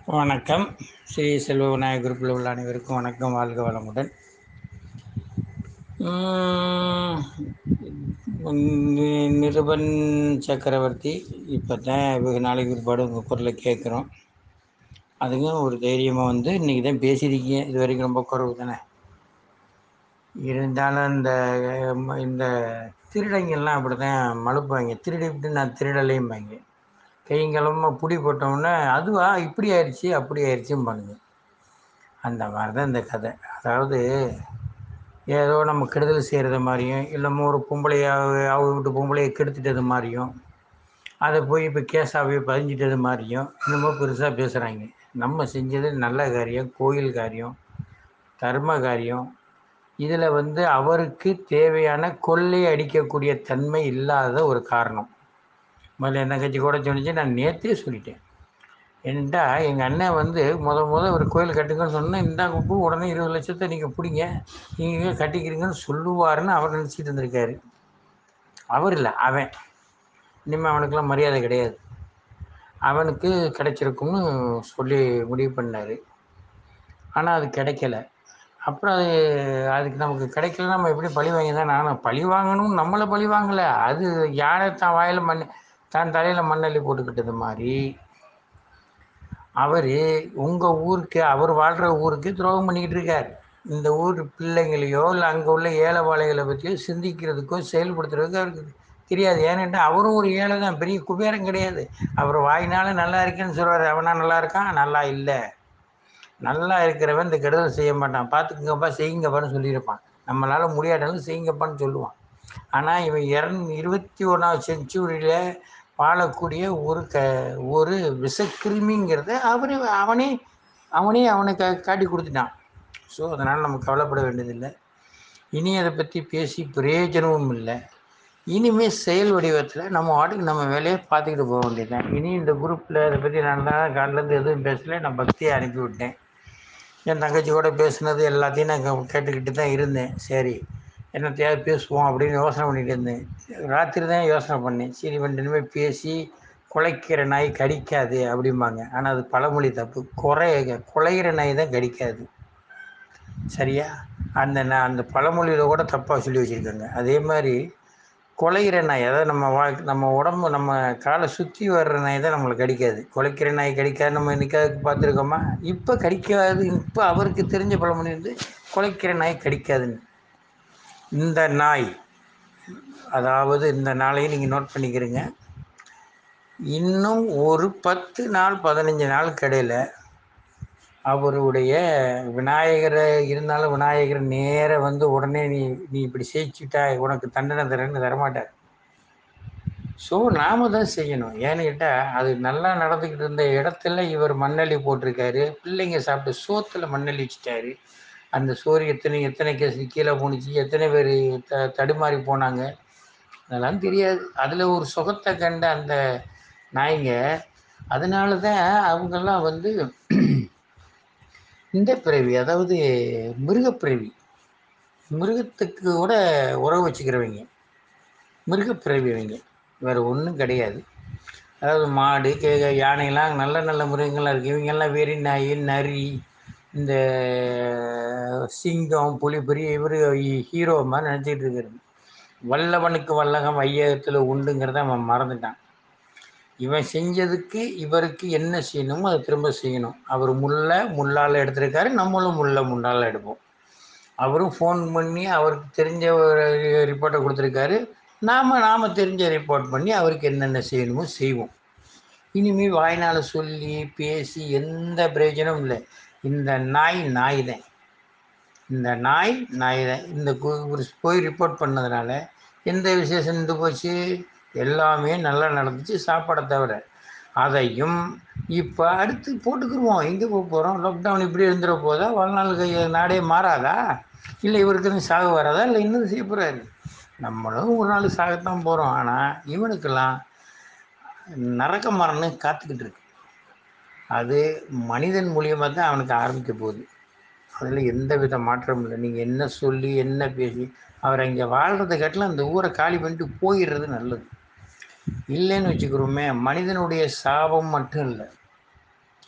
வணக்கம் ஸ்ரீ செல்வ விநாயகர் குரூப்பில் உள்ள அனைவருக்கும் வணக்கம் வாழ்க வளமுடன் நி- நிருபன் சக்கரவர்த்தி இப்போ தான் வெகு நாளைக்கு பிற்பாடு உங்கள் குரலை கேட்குறோம் அதுக்கும் ஒரு தைரியமாக வந்து இன்றைக்கி தான் பேசியிருக்கீங்க இது வரைக்கும் ரொம்ப குறைவு தானே இருந்தாலும் இந்த ம- இந்த திருடங்கள்லாம் அப்படி தான் மழுப்பாங்க திருடிவிட்டு நான் திருடலையும்பாங்க கையங்கலமாக புடி போட்டோம்னா அதுவா இப்படி ஆயிடுச்சு அப்படி ஆயிடுச்சும் பண்ணுங்க அந்த மாதிரி தான் இந்த கதை அதாவது ஏதோ நம்ம கெடுதல் செய்கிறது மாதிரியும் இல்லைமோ ஒரு பொம்பளைய அவங்க வீட்டு பொம்பளையை கெடுத்துட்டது மாதிரியும் அதை போய் இப்போ கேஸாகவே பதிஞ்சிட்டது மாதிரியும் இன்னமும் பெருசாக பேசுகிறாங்க நம்ம செஞ்சது நல்ல காரியம் கோயில் காரியம் தர்ம காரியம் இதில் வந்து அவருக்கு தேவையான கொள்ளை அடிக்கக்கூடிய தன்மை இல்லாத ஒரு காரணம் முதல்ல என்ன கட்சி கூட சொன்னிச்சு நான் நேற்றே சொல்லிட்டேன் ஏன்டா எங்கள் அண்ணன் வந்து முத முத ஒரு கோயில் கட்டுங்கன்னு சொன்னால் இந்தாங்க பூ உடனே இருபது லட்சத்தை நீங்கள் பிடிங்க நீங்கள் கட்டிக்கிறீங்கன்னு சொல்லுவாருன்னு அவர் நினச்சிட்டு இருந்திருக்காரு அவர் இல்லை அவன் இனிமேல் அவனுக்கெல்லாம் மரியாதை கிடையாது அவனுக்கு கிடைச்சிருக்கும்னு சொல்லி முடிவு பண்ணார் ஆனால் அது கிடைக்கல அப்புறம் அது அதுக்கு நமக்கு கிடைக்கல நம்ம எப்படி பழி வாங்கி தான் நானும் பழி வாங்கணும் நம்மளை பழி வாங்கலை அது யாரை தான் வாயில் மண் தான் தலையில் மண்ணள்ளி போட்டுக்கிட்டது மாதிரி அவர் உங்கள் ஊருக்கு அவர் வாழ்கிற ஊருக்கு துரோகம் பண்ணிக்கிட்டு இருக்கார் இந்த ஊர் பிள்ளைங்களையோ இல்லை அங்கே உள்ள ஏழை வாழைகளை பற்றியோ சிந்திக்கிறதுக்கோ செயல்படுத்துறதுக்கோ அவருக்கு தெரியாது ஏனென்றா அவரும் ஒரு ஏழை தான் பெரிய குபேரம் கிடையாது அவர் வாயினால நல்லா இருக்கேன்னு சொல்கிறார் அவனா நல்லா இருக்கான் நல்லா இல்லை நல்லா இருக்கிறவன் இந்த கெடுதல் செய்ய மாட்டான் பார்த்துக்குங்கப்பா செய்யுங்கப்பான்னு சொல்லியிருப்பான் நம்மளால் முடியாட்டாலும் செய்யுங்கப்பான்னு சொல்லுவான் ஆனால் இவன் இரண் இருபத்தி ஒன்றாவது செஞ்சுரியில் வாழக்கூடிய ஒரு க ஒரு விஷக்கிருமிங்கிறத அவரே அவனே அவனே அவனை கா காட்டி கொடுத்துட்டான் ஸோ அதனால் நம்ம கவலைப்பட வேண்டியதில்லை இனி அதை பற்றி பேசி பிரயோஜனமும் இல்லை இனிமே செயல் வடிவத்தில் நம்ம வாட்டுக்கு நம்ம வேலையை பார்த்துக்கிட்டு போக வேண்டியதுதான் இனி இந்த குரூப்பில் அதை பற்றி நான் தான் காலிலேருந்து எதுவும் பேசல நான் பக்தியை அனுப்பி விட்டேன் என் தங்கச்சி கூட பேசுனது எல்லாத்தையும் நான் கே- கேட்டுக்கிட்டு தான் இருந்தேன் சரி என்னத்தையாவது பேசுவோம் அப்படின்னு யோசனை பண்ணிட்டு இருந்தேன் ராத்திரி தான் யோசனை பண்ணேன் சரி இவன் இனிமேல் பேசி குலைக்கிற நாய் கடிக்காது அப்படிம்பாங்க ஆனால் அது பழமொழி தப்பு குறை குலைகிற நாய் தான் கடிக்காது சரியா அந்த நான் அந்த பழமொழியில் கூட தப்பாக சொல்லி வச்சுருக்காங்க அதே மாதிரி குலைகிற நாய் அதாவது நம்ம வா நம்ம உடம்பு நம்ம காலை சுற்றி வர்ற நாய் தான் நம்மளை கடிக்காது குலைக்கிற நாய் கடிக்காது நம்ம என்னைக்காவது பார்த்துருக்கோமா இப்போ கடிக்காது இப்போ அவருக்கு தெரிஞ்ச பழமொழி வந்து குலைக்கிற நாய் கடிக்காதுன்னு இந்த நாய் அதாவது இந்த நாளையும் நீங்கள் நோட் பண்ணிக்கிறீங்க இன்னும் ஒரு பத்து நாள் பதினஞ்சு நாளுக்கு இடையில அவருடைய விநாயகரை இருந்தாலும் விநாயகர் நேர வந்து உடனே நீ நீ இப்படி செய்ச்சுட்டா உனக்கு தண்டனை தரேன்னு தரமாட்டார் ஸோ நாம தான் செய்யணும் ஏன்னு கேட்டால் அது நல்லா நடந்துக்கிட்டு இருந்த இடத்துல இவர் மண்ணள்ளி போட்டிருக்காரு பிள்ளைங்க சாப்பிட்டு சோத்தில் மண்ணள்ளி வச்சுட்டாரு அந்த சோறு எத்தனை எத்தனை கேஸ் கீழே போணுச்சு எத்தனை பேர் த தடுமாறி போனாங்க அதெல்லாம் தெரியாது அதில் ஒரு சுகத்தை கண்ட அந்த நாய்ங்க அதனால தான் அவங்கெல்லாம் வந்து இந்த பிறவி அதாவது மிருகப்பிறவி மிருகத்துக்கு கூட உறவு வச்சுக்கிறவங்க மிருகப்பிறவி அவங்க வேறு ஒன்றும் கிடையாது அதாவது மாடு கே யானைலாம் நல்ல நல்ல மிருகங்கள்லாம் இருக்குது இவங்கெல்லாம் வெறி நாய் நரி இந்த சிங்கம் புலி பெரிய இவர் ஹீரோ மாதிரி நினச்சிக்கிட்டு இருக்கிறது வல்லவனுக்கு வல்லகம் வையகத்தில் உண்டுங்கிறத அவன் மறந்துட்டான் இவன் செஞ்சதுக்கு இவருக்கு என்ன செய்யணுமோ அதை திரும்ப செய்யணும் அவர் முல்லை முள்ளால் எடுத்திருக்காரு நம்மளும் முல்லை முள்ளால் எடுப்போம் அவரும் ஃபோன் பண்ணி அவருக்கு தெரிஞ்ச ஒரு ரிப்போர்ட்டை கொடுத்துருக்காரு நாம் நாம் தெரிஞ்ச ரிப்போர்ட் பண்ணி அவருக்கு என்னென்ன செய்யணுமோ செய்வோம் இனிமேல் வாய்னால் சொல்லி பேசி எந்த பிரயோஜனமும் இல்லை இந்த நாய் நாய் தான் இந்த நாய் நாய் தான் இந்த கு- ஒரு போய் ரிப்போர்ட் பண்ணதுனால எந்த விசேஷம் நின்று போச்சு எல்லாமே நல்லா நடந்துச்சு சாப்பாடை தவிர அதையும் இப்போ அடுத்து போட்டுக்கிருவோம் எங்கே போக போகிறோம் லாக்டவுன் இப்படி இருந்துட போதா வாழ்நாள் கை- நாடே மாறாதா இல்லை இவருக்கு எதுவும் சாக வராதா இல்லை இன்னும் செய்ய போகிறாரு நம்மளும் ஒரு நாள் சாகத்தான் போகிறோம் ஆனால் இவனுக்கெல்லாம் நரக மரணம் காத்துக்கிட்டு இருக்கு அது மனிதன் மூலியமாக தான் அவனுக்கு ஆரம்பிக்க போகுது அதில் எந்த வித மாற்றமும் இல்லை நீங்கள் என்ன சொல்லி என்ன பேசி அவர் இங்கே வாழ்கிறத காட்டிலும் அந்த ஊரை காலி பண்ணிட்டு போயிடுறது நல்லது இல்லைன்னு வச்சுக்கிறோமே மனிதனுடைய சாபம் மட்டும் இல்லை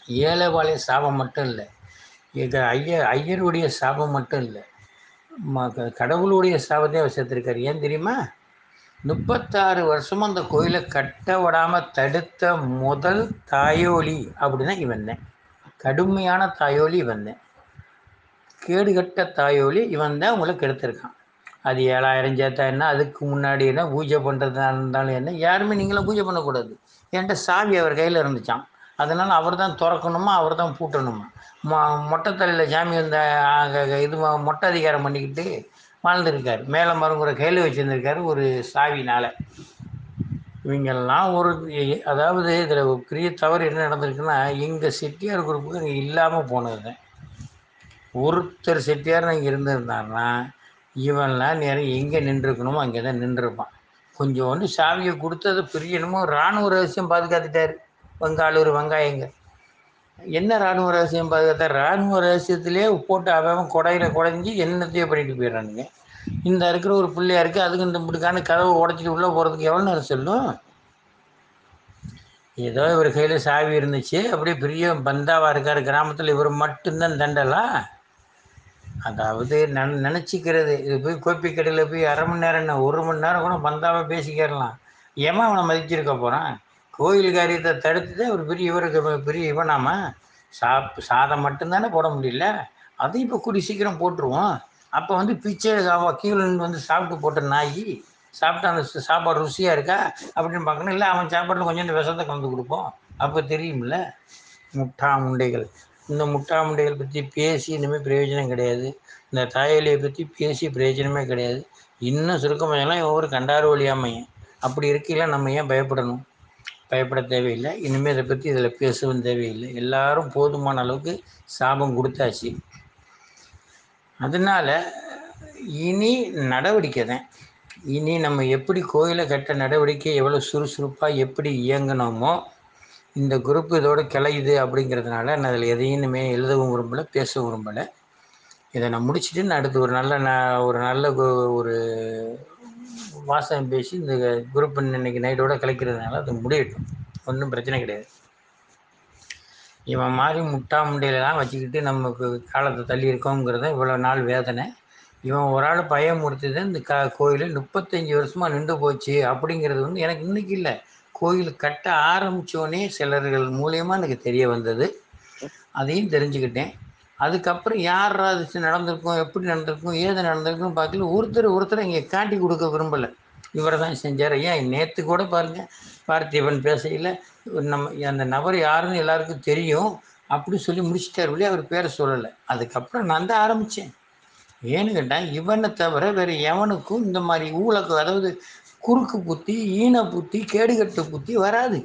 ஏழைவாளைய சாபம் மட்டும் இல்லை இது ஐயர் ஐயருடைய சாபம் மட்டும் இல்லை ம- க- கடவுளுடைய சாபத்தையும் அவர் சேர்த்துருக்காரு ஏன் தெரியுமா முப்பத்தாறு வருஷமும் அந்த கோயிலை கட்ட விடாமல் தடுத்த முதல் தாயோலி அப்படின்னா இவன் தான் கடுமையான தாயோலி இவன் தான் கேடுகட்ட தாயோலி இவன் தான் உங்களை கெடுத்திருக்கான் அது ஏழாயிரம் சேர்த்தா என்ன அதுக்கு முன்னாடி என்ன பூஜை பண்ணுறதா இருந்தாலும் என்ன யாருமே நீங்களும் பூஜை பண்ணக்கூடாது என்கிட்ட சாவி அவர் கையில் இருந்துச்சான் அதனால் அவர் தான் திறக்கணுமா அவர் தான் பூட்டணுமா மொ மொட்டை தலையில் சாமி வந்த ஆக, இது ம- மொட்டை அதிகாரம் பண்ணிக்கிட்டு வாழ்ந்துருக்கார் மேலே மருங்குற கையில் வச்சுருந்துருக்காரு ஒரு சாவினால் இவங்கெல்லாம் ஒரு எ- அதாவது இதில் பெரிய தவறு என்ன நடந்திருக்குன்னா எங்கள் செட்டியார் குரூப்புக்கு இங்கே இல்லாமல் போனது தான் ஒருத்தர் செட்டியார் இங்கே இருந்திருந்தாருன்னா இவன்லாம் நேரம் எங்கே நின்றுருக்கணுமோ அங்கே தான் நின்றுருப்பான் கொஞ்சோண்டு சாவியை கொடுத்து அதை பிரியணுமோ இராணுவ ரகசியம் பாதுகாத்துட்டார் வங்காளூர் வெங்காயங்க என்ன இராணுவ ரகசியம் பாதுகாத்தா இராணுவ ரகசியத்திலே போட்டு அவன் கொடையில் குடைஞ்சி என்னத்தையோ பண்ணிட்டு போயிடுறானுங்க இந்த இருக்கிற ஒரு பிள்ளையாருக்கு அதுக்கு இந்த முடுக்கான கதவை உடச்சிட்டு உள்ளே போகிறதுக்கு எவ்வளோ நேரம் செல்லும் ஏதோ இவர் கையில் சாவி இருந்துச்சு அப்படியே பெரிய பந்தாவாக இருக்கார் கிராமத்தில் இவர் மட்டும்தான் தண்டலா அதாவது நன் நினச்சிக்கிறது இது போய் கோப்பி கடையில் போய் அரை மணி நேரம் என்ன ஒரு மணி நேரம் கூட பந்தாவை பேசிக்கிறலாம் ஏமா அவனை மதிச்சிருக்க போகிறான் கோயில் காரியத்தை தடுத்துட்டு ஒரு பெரிய இவருக்கு பெரிய இவனாமா சாப் சாதம் மட்டும்தானே போட முடியல அதையும் இப்போ கூடி சீக்கிரம் போட்டுருவோம் அப்போ வந்து பிச்சை அவ கீழே இருந்து வந்து சாப்பிட்டு போட்ட நாய் சாப்பிட்டா அந்த சா- சாப்பாடு ருசியாக இருக்கா அப்படின்னு பார்க்கணும் இல்லை அவன் சாப்பாட்டில் கொஞ்சம் இந்த விஷத்தை கலந்து கொடுப்போம் அப்போ தெரியும்ல முட்டா முண்டைகள் இந்த முட்டா முண்டைகள் பற்றி பேசி இனிமேல் பிரயோஜனம் கிடையாது இந்த தாயலியை பற்றி பேசி பிரயோஜனமே கிடையாது இன்னும் சுருக்கமையெல்லாம் ஒவ்வொரு கண்டாறு வழியாமையன் அப்படி இருக்கையில் நம்ம ஏன் பயப்படணும் பயப்பட தேவையில்லை இனிமேல் இதை பற்றி இதில் பேசவும் தேவையில்லை எல்லாரும் போதுமான அளவுக்கு சாபம் கொடுத்தாச்சு அதனால இனி நடவடிக்கை தான் இனி நம்ம எப்படி கோயிலை கட்ட நடவடிக்கை எவ்வளோ சுறுசுறுப்பாக எப்படி இயங்கணுமோ இந்த குரூப் இதோட கிளையுது அப்படிங்கிறதுனால நான் அதில் எதையும் இனிமே எழுதவும் விரும்பலை பேசவும் விரும்பலை இதை நான் முடிச்சுட்டு நான் அடுத்து ஒரு நல்ல நான் ஒரு நல்ல கு- ஒரு வாசகம் பேசி இந்த குரூப் இன்னைக்கு நைட்டோட கலைக்கிறதுனால அது முடியட்டும் ஒன்றும் பிரச்சனை கிடையாது இவன் மாதிரி முட்டா முண்டையிலலாம் வச்சுக்கிட்டு நமக்கு காலத்தை தள்ளி இருக்கோங்கிறத இவ்வளோ நாள் வேதனை இவன் ஒரு ஆள் பயமுறுத்துது இந்த க கோயில் முப்பத்தஞ்சு வருஷமாக நின்று போச்சு அப்படிங்கிறது வந்து எனக்கு இன்னைக்கு இல்லை கோயில் கட்ட ஆரம்பித்தோடனே சிலர்கள் மூலியமாக எனக்கு தெரிய வந்தது அதையும் தெரிஞ்சுக்கிட்டேன் அதுக்கப்புறம் யார் அது நடந்திருக்கும் எப்படி நடந்திருக்கும் ஏது நடந்திருக்கும் பார்க்கல ஒருத்தர் ஒருத்தர் இங்கே காட்டி கொடுக்க விரும்பலை இவரை தான் செஞ்சார் ஏன் நேற்று கூட பாருங்க பார்த்திபன் பேசையில் நம்ம அந்த நபர் யாருன்னு எல்லாருக்கும் தெரியும் அப்படி சொல்லி முடிச்சிட்டார் வழி அவர் பேரை சொல்லலை அதுக்கப்புறம் நான் தான் ஆரம்பித்தேன் ஏன்னு கேட்டால் இவனை தவிர வேறு எவனுக்கும் இந்த மாதிரி ஊழக்கு அதாவது குறுக்கு புத்தி ஈன புத்தி கேடுகட்டு புத்தி வராது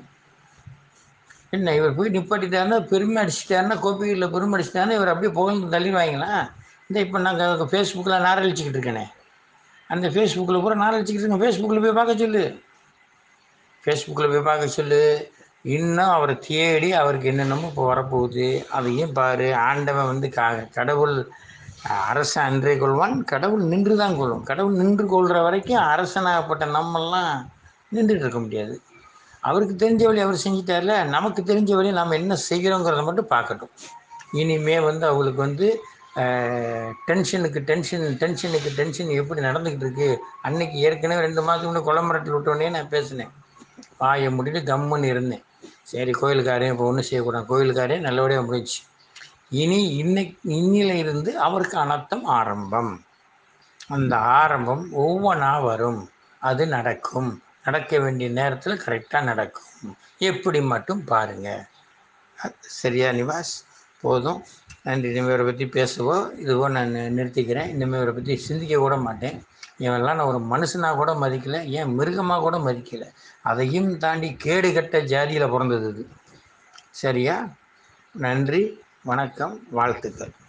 என்ன இவர் போய் நிப்பாட்டிட்டாருன்னா பெருமை அடிச்சிட்டாருன்னா கோப்பிகளில் பெருமை அடிச்சிட்டாருன்னா இவர் அப்படியே புகழ்ந்து தள்ளிடுவாங்களா இந்த இப்போ நாங்கள் ஃபேஸ்புக்கில் நாரழிச்சிக்கிட்டு இருக்கேனே அந்த ஃபேஸ்புக்கில் பூரா நாரழிச்சிக்கிட்டு இருக்கேன் ஃபேஸ்புக்கில் போய் பார்க்க சொல்லு ஃபேஸ்புக்கில் போய் பார்க்க சொல்லு இன்னும் அவரை தேடி அவருக்கு என்னென்னமோ இப்போ வரப்போகுது அதையும் பாரு ஆண்டவன் வந்து க கடவுள் அரசு அன்றே கொள்வான் கடவுள் நின்று தான் கொள்ளும் கடவுள் நின்று கொள்கிற வரைக்கும் அரசனாகப்பட்ட நம்மெல்லாம் நின்றுட்டு இருக்க முடியாது அவருக்கு தெரிஞ்ச வழி அவர் செஞ்சிட்டார்ல நமக்கு தெரிஞ்ச வழி நம்ம என்ன செய்கிறோங்கிறத மட்டும் பார்க்கட்டும் இனிமே வந்து அவங்களுக்கு வந்து டென்ஷனுக்கு டென்ஷன் டென்ஷனுக்கு டென்ஷன் எப்படி நடந்துக்கிட்டு இருக்கு அன்னைக்கு ஏற்கனவே ரெண்டு மாதத்துக்கு முன்னே கொலமரத்தில் விட்டோடனே நான் பேசினேன் வாயை முடிட்டு கம்முன்னு இருந்தேன் சரி கோயிலுக்காரையும் இப்போ ஒன்றும் செய்யக்கூடாது கோயிலுக்காரையும் நல்லபடியாக முடிச்சு இனி இன்னைக்கு இன்னில இருந்து அவருக்கு அனர்த்தம் ஆரம்பம் அந்த ஆரம்பம் ஒவ்வொன்றா வரும் அது நடக்கும் நடக்க வேண்டிய நேரத்தில் கரெக்டாக நடக்கும் எப்படி மட்டும் பாருங்க சரியா நிவாஸ் போதும் நன்றி இனிமேல் இவரை பற்றி பேசவோ இதுவோ நான் நி- நிறுத்திக்கிறேன் இனிமேல் இவரை பற்றி சிந்திக்க கூட மாட்டேன் இவன்லாம் நான் ஒரு மனுஷனாக கூட மதிக்கலை ஏன் மிருகமாக கூட மதிக்கலை அதையும் தாண்டி கேடுகட்ட ஜாதியில் பிறந்தது இது சரியா நன்றி வணக்கம் வாழ்த்துக்கள்